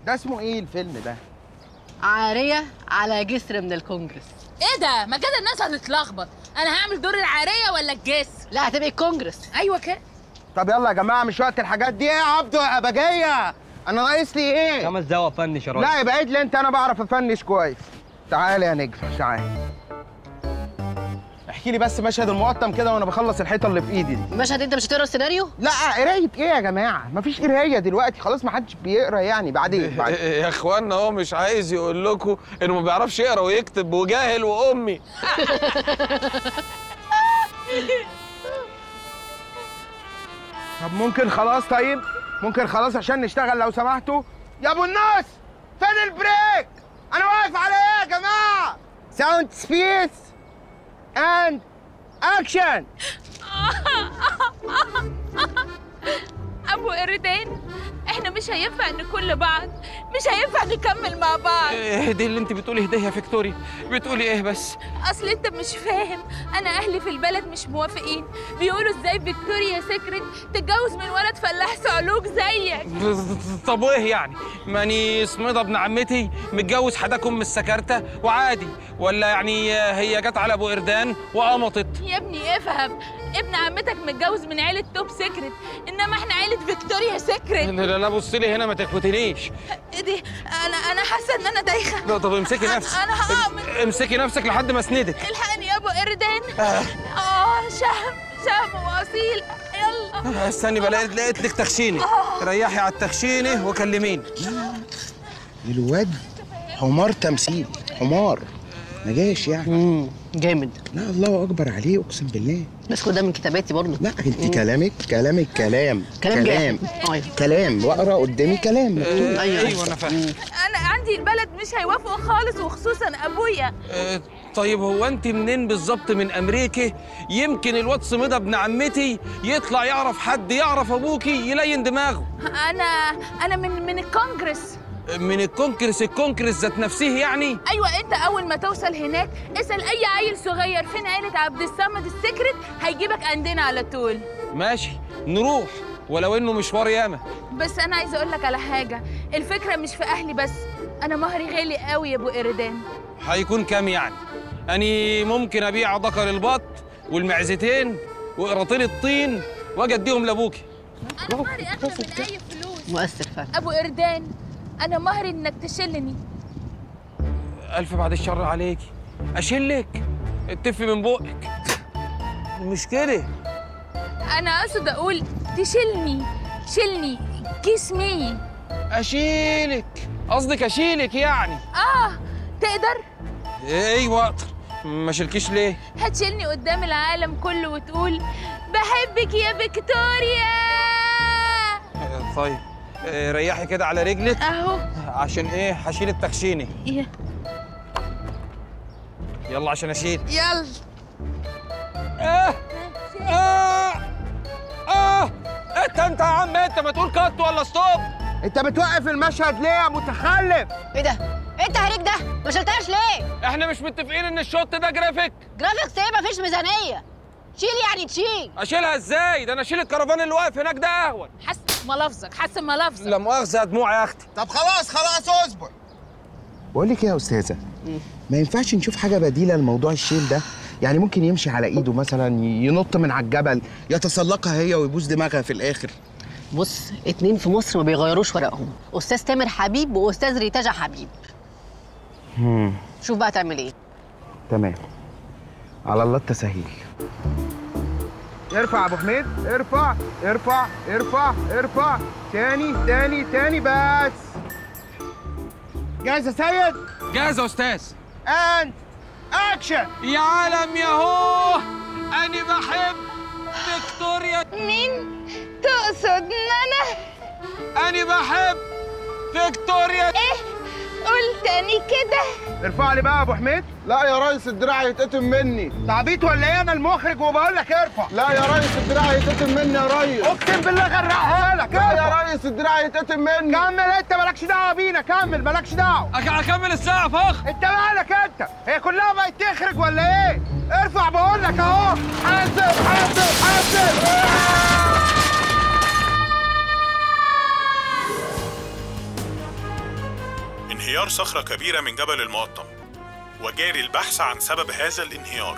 ده اسمه ايه الفيلم ده عاريه على جسر من الكونجرس ايه ده ما كده الناس هتتلخبط انا هعمل دور العاريه ولا الجسر لا هتبقى الكونجرس ايوه كده طب يلا يا جماعه مش وقت الحاجات دي ايه يا عبدو يا ابجيه انا ناقص لي ايه خمس دقايق فنش يا راجل لا يبقى عيد لي انت انا بعرف افنش كويس تعالى يا نجم تعالى احكي لي بس مشهد المقطم كده وانا بخلص الحيطه اللي في ايدي دي مشهد انت مش هتقرا السيناريو لا قرايه ايه يا جماعه مفيش قرايه دلوقتي خلاص ما حدش بيقرا يعني بعدين بعدين يا اخوانا هو مش عايز يقول لكم انه ما بيعرفش يقرا ويكتب وجاهل وامي طب ممكن خلاص طيب ممكن خلاص عشان نشتغل لو سمحتوا يا ابو الناس فين البريك انا واقف على ايه يا جماعه ساوند سبيس اند اكشن ابو قردان احنا مش هينفع نكون لبعض مش هينفع نكمل مع بعض ايه دي اللي انت بتقولي ده يا فيكتوريا بتقولي ايه بس اصل انت مش فاهم انا اهلي في البلد مش موافقين بيقولوا ازاي فيكتوريا سكرت تتجوز من ولد فلاح صعلوك زيك طب وايه يعني ماني اسمه ابن عمتي متجوز حداكم من السكرته وعادي ولا يعني هي جت على ابو قردان وقمطت يا ابني افهم ابن عمتك متجوز من عيلة توب سكرت انما احنا عيلة فيكتوريا سكرت لا لا بصي لي هنا ما تكوتنيش ايه دي انا انا حاسه ان انا دايخه لا طب امسكي أنا- نفسك أنا هعمل. امسكي نفسك لحد ما اسندك الحقني يا ابو قردان اه شهم شهم واصيل يلا استني بلاقي لقيت لك تخشينه ريحي على التخشينه وكلميني الواد حمار تمثيل حمار ما جاش يعني امم جامد لا الله اكبر عليه اقسم بالله بس كل ده من كتاباتي برضه لا انت كلامك كلامك كلام كلام كلام جاهز. أيوة. كلام واقرا قدامي كلام مكتوب أيوة. ايوه انا فاهم انا عندي البلد مش هيوافقوا خالص وخصوصا ابويا آه، طيب هو انت منين بالظبط من امريكا يمكن الواد صميدة ابن عمتي يطلع يعرف حد يعرف ابوكي يلين دماغه انا انا من من الكونجرس من الكونكرس الكونكرس ذات نفسه يعني ايوه انت اول ما توصل هناك اسال اي عيل صغير فين عيله عبد الصمد السكرت هيجيبك عندنا على طول ماشي نروح ولو انه مشوار ياما بس انا عايزه اقول لك على حاجه الفكره مش في اهلي بس انا مهري غالي قوي يا ابو قردان هيكون كام يعني اني ممكن ابيع ذكر البط والمعزتين وقراطين الطين واجي اديهم لابوكي انا مهري اغلى من اي فلوس مؤثر فعلا ابو قردان انا مهري انك تشلني الف بعد الشر عليكي اشيلك اتفي من بقك مش كده انا اقصد اقول تشيلني شيلني جسمي اشيلك قصدك اشيلك يعني اه تقدر ايوه اقدر ما شلكيش ليه هتشيلني قدام العالم كله وتقول بحبك يا فيكتوريا آه، طيب آه، ريحي كده على رجلك اهو عشان ايه هشيل التخشينه يا- يلا عشان اشيل يلا اه اه اه انت انت يا عم انت ما تقول كات ولا ستوب انت بتوقف المشهد ليه يا متخلف ايه ده؟ ايه التهريج ده؟ ما شلتهاش ليه؟ احنا مش متفقين ان الشوت ده جرافيك جرافيكس ايه مفيش ميزانيه شيل يعني تشيل اشيلها ازاي ده انا اشيل الكرفان اللي واقف هناك ده اهون حسن ملفظك حسن ملفظك لا مؤاخذه دموع يا اختي طب خلاص خلاص اصبر بقول لك ايه يا استاذه ما ينفعش نشوف حاجه بديله لموضوع الشيل ده يعني ممكن يمشي على ايده مثلا ينط من على الجبل يتسلقها هي ويبوس دماغها في الاخر بص اتنين في مصر ما بيغيروش ورقهم استاذ تامر حبيب واستاذ ريتاجا حبيب شوف بقى تعمل ايه تمام على الله التسهيل ارفع يا ابو حميد ارفع ارفع ارفع ارفع تاني تاني تاني بس جاهز يا سيد جاهز يا استاذ اند اكشن يا عالم يا هو انا بحب فيكتوريا مين تقصد ان انا انا بحب فيكتوريا ايه قول تاني كده ارفع لي بقى يا ابو حميد لا يا ريس الدراع يتقطم مني تعبيط ولا ايه انا المخرج وبقول لك ارفع لا يا ريس الدراع يتقطم مني يا ريس اقسم بالله غرقها لك لا ارفع يا ريس الدراع يتقطم مني كمل انت مالكش دعوه بينا كمل مالكش دعوه أك- اكمل الساعه فخ انت مالك انت هي كلها بقت تخرج ولا ايه ارفع بقول لك اهو حاسب حاسب حاسب انهيار صخرة كبيرة من جبل المقطم وجاري البحث عن سبب هذا الانهيار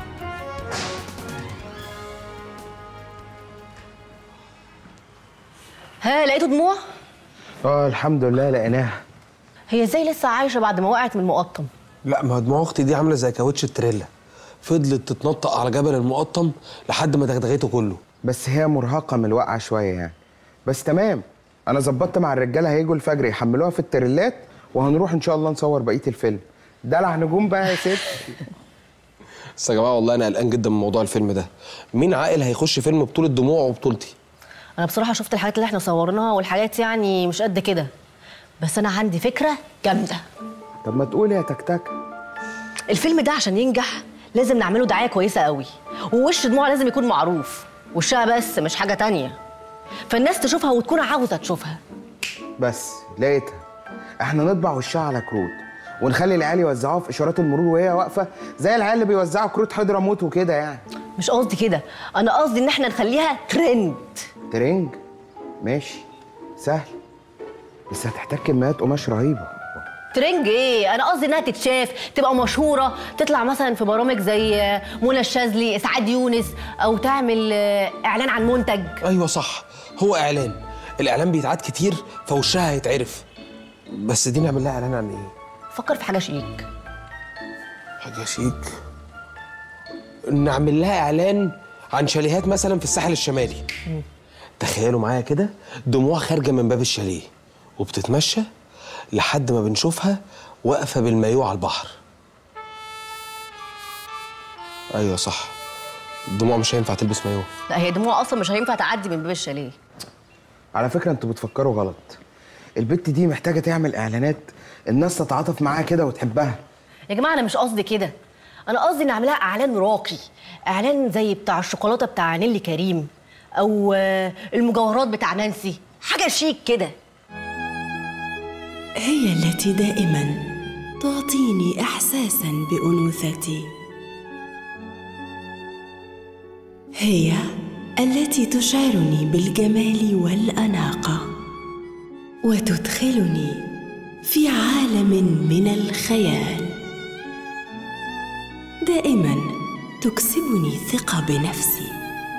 ها لقيتوا دموع اه الحمد لله لقيناها هي ازاي لسه عايشه بعد ما وقعت من المقطم لا ما دموع اختي دي عامله زي كاوتش التريلا فضلت تتنطق على جبل المقطم لحد ما دغدغته كله بس هي مرهقه من الوقعه شويه يعني بس تمام انا ظبطت مع الرجاله هيجوا الفجر يحملوها في التريلات وهنروح ان شاء الله نصور بقيه الفيلم دلع نجوم بقى يا ست بس يا جماعه والله انا قلقان جدا من موضوع الفيلم ده مين عاقل هيخش فيلم بطوله دموع وبطولتي انا بصراحه شفت الحاجات اللي احنا صورناها والحاجات يعني مش قد كده بس انا عندي فكره جامده طب ما تقولي يا تكتك الفيلم ده عشان ينجح لازم نعمله دعايه كويسه قوي ووش دموع لازم يكون معروف وشها بس مش حاجه تانية فالناس تشوفها وتكون عاوزه تشوفها بس لقيتها احنا نطبع وشها على كروت ونخلي العيال يوزعوها في اشارات المرور وهي واقفه زي العيال اللي بيوزعوا كروت حضرموت وكده يعني مش قصدي كده انا قصدي ان احنا نخليها ترند ترنج ماشي سهل بس هتحتاج كميات قماش رهيبه ترنج ايه انا قصدي انها تتشاف تبقى مشهوره تطلع مثلا في برامج زي منى الشاذلي اسعاد يونس او تعمل آه، اعلان عن منتج ايوه صح هو اعلان الاعلان بيتعاد كتير فوشها هيتعرف بس دي نعمل لها اعلان عن ايه فكر في حاجه شيك حاجه شيك نعمل لها اعلان عن شاليهات مثلا في الساحل الشمالي تخيلوا معايا كده دموع خارجه من باب الشاليه وبتتمشى لحد ما بنشوفها واقفه بالمايو على البحر ايوه صح دموع مش هينفع تلبس مايو لا هي دموع اصلا مش هينفع تعدي من باب الشاليه على فكره انتوا بتفكروا غلط البت دي محتاجه تعمل اعلانات الناس تتعاطف معاها كده وتحبها يا جماعه انا مش قصدي كده انا قصدي نعملها اعلان راقي اعلان زي بتاع الشوكولاته بتاع نيلي كريم او آه، المجوهرات بتاع نانسي حاجه شيك كده هي التي دائما تعطيني احساسا بانوثتي هي التي تشعرني بالجمال والاناقه وتدخلني في عالم من الخيال دائما تكسبني ثقه بنفسي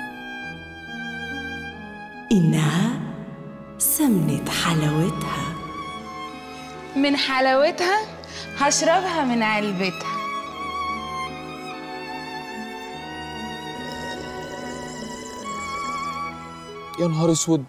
انها سمنه حلاوتها من حلاوتها هشربها من علبتها يا نهار اسود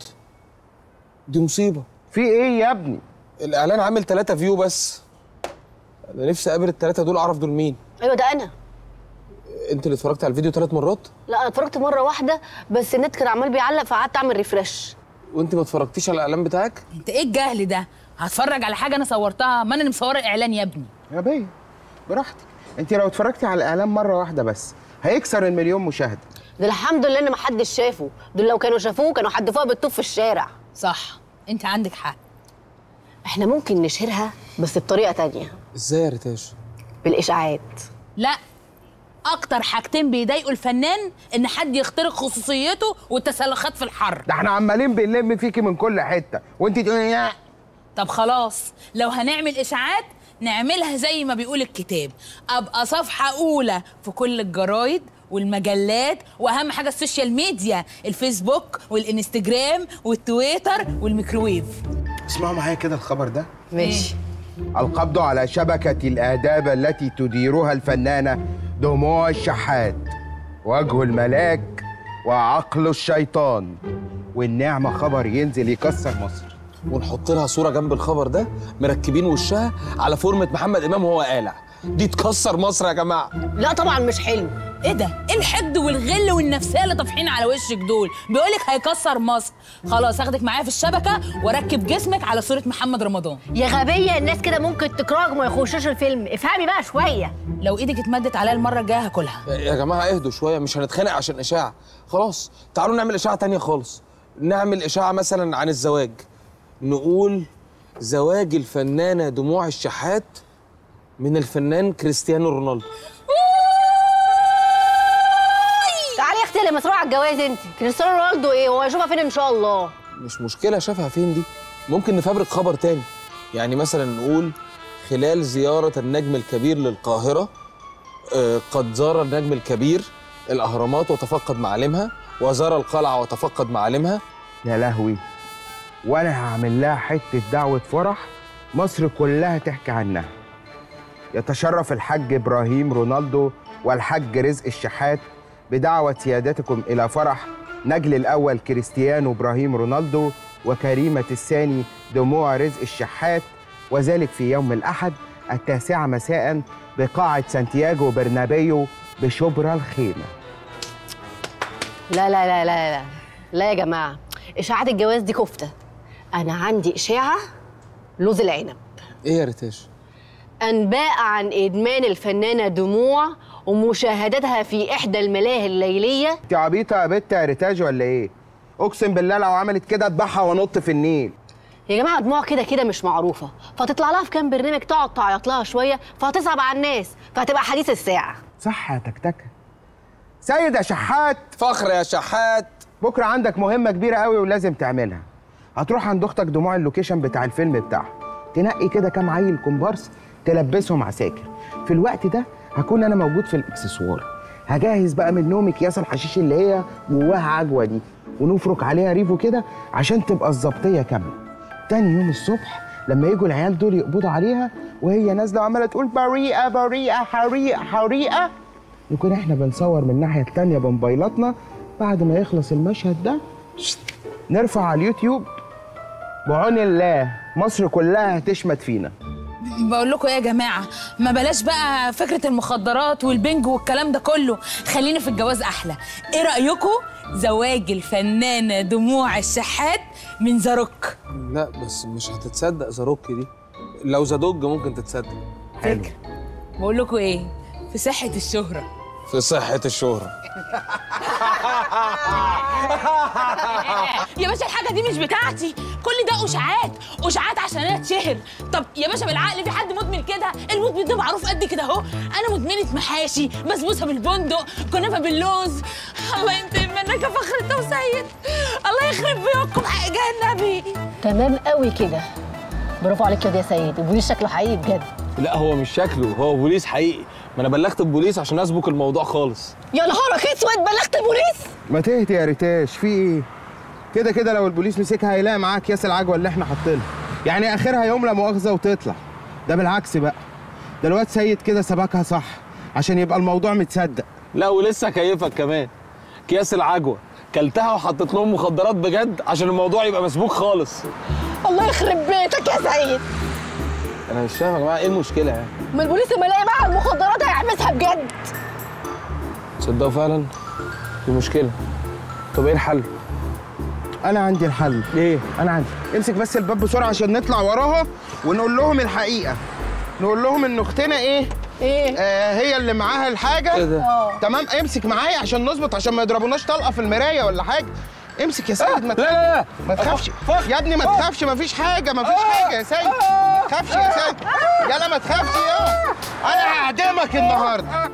دي مصيبه في ايه يا ابني الاعلان عامل ثلاثة فيو بس انا نفسي اقابل الثلاثه دول اعرف دول مين ايوه ده انا انت اللي اتفرجت على الفيديو ثلاث مرات لا انا اتفرجت مره واحده بس النت كان عمال بيعلق فقعدت اعمل ريفرش وانت ما اتفرجتيش على الاعلان بتاعك انت ايه الجهل ده هتفرج على حاجه انا صورتها ما انا اللي مصوره الاعلان يا ابني يا بيه براحتك انت لو اتفرجتي على الاعلان مره واحده بس هيكسر المليون مشاهده ده الحمد لله ان محدش شافه دول لو كانوا شافوه كانوا حدفوها بالطوب في الشارع صح انت عندك حق احنا ممكن نشهرها بس بطريقه تانية ازاي يا ريتاش بالاشاعات لا اكتر حاجتين بيضايقوا الفنان ان حد يخترق خصوصيته والتسلخات في الحر ده احنا عمالين بنلم فيكي من كل حته وانت تقولي لا طب خلاص لو هنعمل اشاعات نعملها زي ما بيقول الكتاب ابقى صفحه اولى في كل الجرايد والمجلات واهم حاجه السوشيال ميديا الفيسبوك والانستجرام والتويتر والميكروويف اسمعوا معايا كده الخبر ده ماشي القبض على شبكة الآداب التي تديرها الفنانة دموع الشحات وجه الملاك وعقل الشيطان والنعمة خبر ينزل يكسر مصر ونحط لها صوره جنب الخبر ده مركبين وشها على فورمه محمد امام وهو قالع دي تكسر مصر يا جماعه لا طبعا مش حلو ايه ده؟ ايه الحقد والغل والنفسيه اللي طافحين على وشك دول؟ بيقولك هيكسر مصر، خلاص اخدك معايا في الشبكه واركب جسمك على صوره محمد رمضان، يا غبيه الناس كده ممكن تكرهك وما يخشوش الفيلم افهمي بقى شويه لو ايدك اتمدت عليا المره الجايه هاكلها. يا جماعه اهدوا شويه مش هنتخانق عشان اشاعه خلاص تعالوا نعمل اشاعه تانية خالص نعمل اشاعه مثلا عن الزواج نقول زواج الفنانه دموع الشحات من الفنان كريستيانو رونالدو تعالي يا اختي لما تروح على الجواز انت كريستيانو رونالدو ايه هو هيشوفها فين ان شاء الله مش مشكله شافها فين دي ممكن نفبرك خبر تاني يعني مثلا نقول خلال زيارة النجم الكبير للقاهرة آه، قد زار النجم الكبير الأهرامات وتفقد معالمها وزار القلعة وتفقد معالمها يا لهوي وانا هعمل لها حته دعوه فرح مصر كلها تحكي عنها يتشرف الحاج ابراهيم رونالدو والحاج رزق الشحات بدعوه سيادتكم الى فرح نجل الاول كريستيانو ابراهيم رونالدو وكريمه الثاني دموع رزق الشحات وذلك في يوم الاحد التاسعه مساء بقاعه سانتياغو برنابيو بشبرا الخيمه لا لا لا لا لا لا يا جماعه اشاعات الجواز دي كفته انا عندي اشاعه لوز العنب إيه يا ريتاش؟ انباء عن ادمان الفنانه دموع ومشاهدتها في احدى الملاهي الليليه انت عبيطه يا بت يا ريتاج ولا ايه اقسم بالله لو عملت كده اذبحها وانط في النيل يا جماعه دموع كده كده مش معروفه فتطلع لها في كام برنامج تقعد تعيط لها شويه فهتصعب على الناس فهتبقى حديث الساعه صح يا تكتكه سيد يا شحات فخر يا شحات بكره عندك مهمه كبيره قوي ولازم تعملها هتروح عند اختك دموع اللوكيشن بتاع الفيلم بتاعها تنقي كده كام عيل كومبارس تلبسهم عساكر في الوقت ده هكون انا موجود في الاكسسوار هجهز بقى من نوم اكياس الحشيش اللي هي جواها عجوه دي ونفرك عليها ريفو كده عشان تبقى الظبطيه كامله تاني يوم الصبح لما يجوا العيال دول يقبضوا عليها وهي نازله وعماله تقول بريئه بريئه حريقه حريقه نكون احنا بنصور من الناحيه التانيه بموبايلاتنا بعد ما يخلص المشهد ده نرفع على اليوتيوب بعون الله مصر كلها هتشمت فينا بقول لكم ايه يا جماعه ما بلاش بقى فكره المخدرات والبنج والكلام ده كله خلينا في الجواز احلى ايه رايكم زواج الفنانه دموع الشحات من زاروك لا بس مش هتتصدق زاروكي دي لو زادوج ممكن تتصدق فكره بقول لكم ايه في صحه الشهره في صحة الشهرة يا باشا الحاجه دي مش بتاعتي كل ده اشاعات اشاعات عشان انا اتشهر طب يا باشا بالعقل في حد مدمن كده المدمن ده معروف قد كده اهو انا مدمنه محاشي بسبوسه بالبندق كنافه باللوز الله ينتقم منك يا فخر انت وسيد الله يخرب بيوتكم حق النبي تمام قوي كده برافو عليك يا سيد البوليس شكله حقيقي بجد لا هو مش شكله هو بوليس حقيقي ما انا بلغت البوليس عشان اسبك الموضوع خالص يا نهارك اسود بلغت البوليس ما تهدي يا ريتاش في ايه كده كده لو البوليس مسكها هيلاقي معاك كياس العجوه اللي احنا حاطينها يعني اخرها يوم لا مؤاخذه وتطلع ده بالعكس بقى ده الواد سيد كده سبكها صح عشان يبقى الموضوع متصدق لا ولسه كيفك كمان اكياس العجوه كلتها وحطيت لهم مخدرات بجد عشان الموضوع يبقى مسبوك خالص الله يخرب بيتك يا سيد انا مش فاهم يا جماعه ايه المشكله يعني ما البوليس لما يلاقي معاها المخدرات هيحبسها بجد تصدقوا فعلا في مشكله طب ايه الحل انا عندي الحل ايه انا عندي امسك بس الباب بسرعه عشان نطلع وراها ونقول لهم الحقيقه نقول لهم ان اختنا ايه ايه آه هي اللي معاها الحاجه إيه ده؟ تمام امسك معايا عشان نظبط عشان ما يضربوناش طلقه في المرايه ولا حاجه امسك يا سيد ما لا لا لا ما تخافش يا ابني ما تخافش ما فيش حاجه ما فيش حاجه يا سيد ما تخافش يا سيد يلا ما تخافش يا انا هعدمك النهارده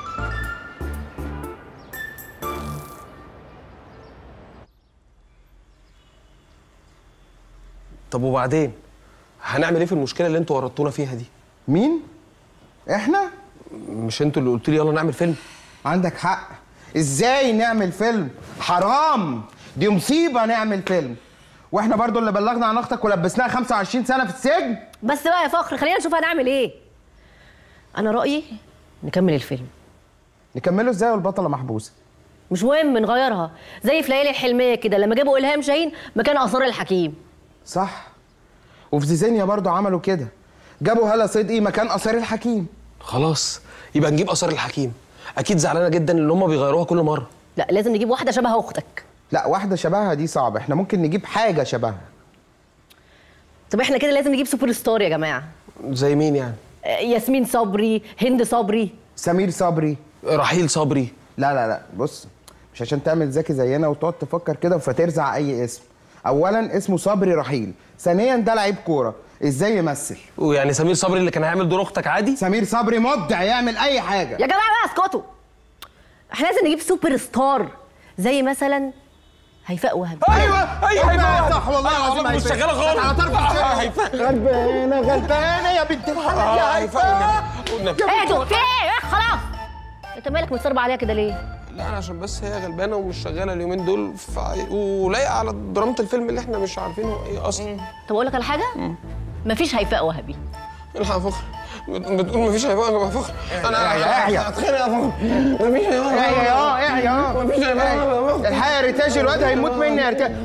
طب وبعدين هنعمل ايه في المشكله اللي انتوا ورطونا فيها دي مين احنا مش انتوا اللي قلتوا لي يلا نعمل فيلم عندك حق ازاي نعمل فيلم حرام دي مصيبه نعمل فيلم واحنا برضو اللي بلغنا عن اختك ولبسناها 25 سنه في السجن بس بقى يا فخر خلينا نشوف هنعمل ايه انا رايي نكمل الفيلم نكمله ازاي والبطله محبوسه مش مهم نغيرها زي في ليالي الحلميه كده لما جابوا الهام شاهين مكان اثار الحكيم صح وفي زيزينيا برضو عملوا كده جابوا هلا صدقي مكان اثار الحكيم خلاص يبقى نجيب اثار الحكيم اكيد زعلانه جدا ان هم بيغيروها كل مره لا لازم نجيب واحده شبه اختك لا واحده شبهها دي صعبه احنا ممكن نجيب حاجه شبهها طب احنا كده لازم نجيب سوبر ستار يا جماعه زي مين يعني آه، ياسمين صبري هند صبري سمير صبري رحيل صبري لا لا لا بص مش عشان تعمل ذكي زينا وتقعد تفكر كده فترزع اي اسم اولا اسمه صبري رحيل ثانيا ده لعيب كوره ازاي يمثل ويعني سمير صبري اللي كان هيعمل دور اختك عادي سمير صبري مبدع يعمل اي حاجه يا جماعه بقى اسكتوا احنا لازم نجيب سوبر ستار زي مثلا هيفاء وهبي ايوه ايوه هيفاء صح والله العظيم مش هيفاء. شغاله خالص على طرف الشارع. هيفاء غلبانه غلبانه يا بنت الحلال اه يا هيفاء هيفاء والنبي اهدوا في ايه إيه، خلاص انت مالك متصرب عليها كده ليه لا انا عشان بس هي غلبانه ومش شغاله اليومين دول ف... ولايقه على درامه الفيلم اللي احنا مش عارفينه ايه اصلا طب اقول لك على حاجه مفيش هيفاء وهبي الحق يا فخر بت- بتقول مفيش هيفاء يا فخر انا احيا. هتخانق يا فخر مفيش هيفاء يا يا يا يا مفيش هيفاء يا فخر الحقيقه يا ريتاج الواد هيموت مني يا ريتاج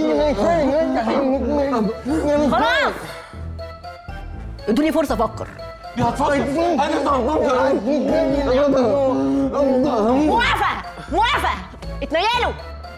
خلاص ادوني فرصه افكر دي هتفكر انا موافقه موافقه اتنيلوا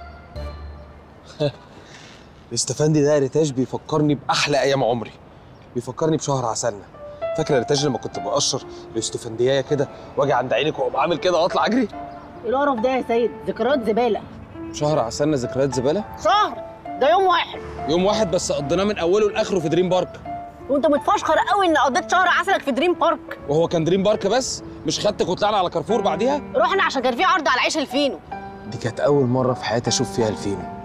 الاستفندي ده يا ريتاج بيفكرني باحلى ايام عمري بيفكرني بشهر عسلنا فاكره يا ريتاج لما كنت بقشر الاستفندية كده واجي عند عينك واقوم عامل كده واطلع اجري القرف ده يا سيد ذكريات زباله شهر عسلنا ذكريات زباله شهر ده يوم واحد يوم واحد بس قضيناه من اوله لاخره في دريم بارك وانت متفشخر قوي ان قضيت شهر عسلك في دريم بارك وهو كان دريم بارك بس مش خدتك وطلعنا على كارفور بعديها رحنا عشان كان في عرض على عيش الفينو دي كانت اول مره في حياتي اشوف فيها الفينو